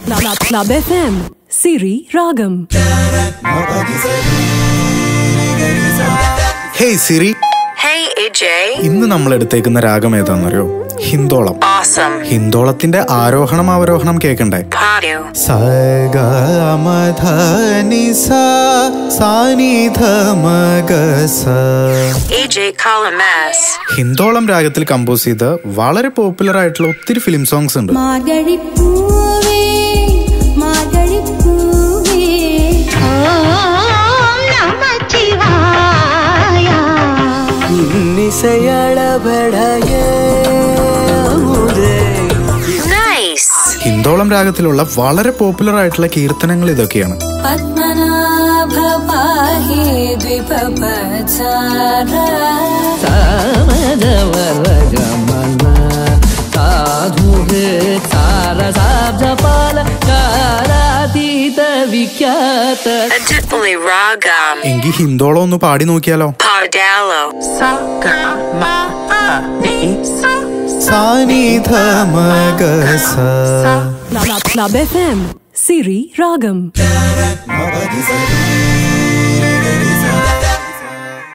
Club, Club FM, Siri Ragam. Hey Siri Hey, AJ. ഇന്ന് നമ്മൾ എടുത്തേക്കുന്ന രാഗം ഏതാണെന്നറിയോ ഹിന്ദോളം Awesome. ഹിന്ദോളത്തിന്റെ ആരോഹണം അവരോഹണം കേൾക്കണ്ടേ Padu. AJ Kalamas. ഹിന്ദോളം രാഗത്തിൽ കമ്പോസ് ചെയ്ത് വളരെ പോപ്പുലർ ആയിട്ടുള്ള ഒത്തിരി ഫിലിം സോങ്സ് ഉണ്ട് മാർഗഴിപ്പൂവേ മാർഗഴിപ്പൂവേ ഓം നമഃശിവായ Nice. ഹിന്ദോളം രാഗത്തിലുള്ള വളരെ പോപ്പുലർ ആയിട്ടുള്ള കീർത്തനങ്ങൾ ഇതൊക്കെയാണ് പത്മനാഭ പാഹി ദ്വിപപചാര Adipali Ragam. എങ്കിൽ ഹിന്ദോളം ഒന്ന് പാടി നോക്കിയാലോ Pardalo. Club, Club FM, Siri Ragam.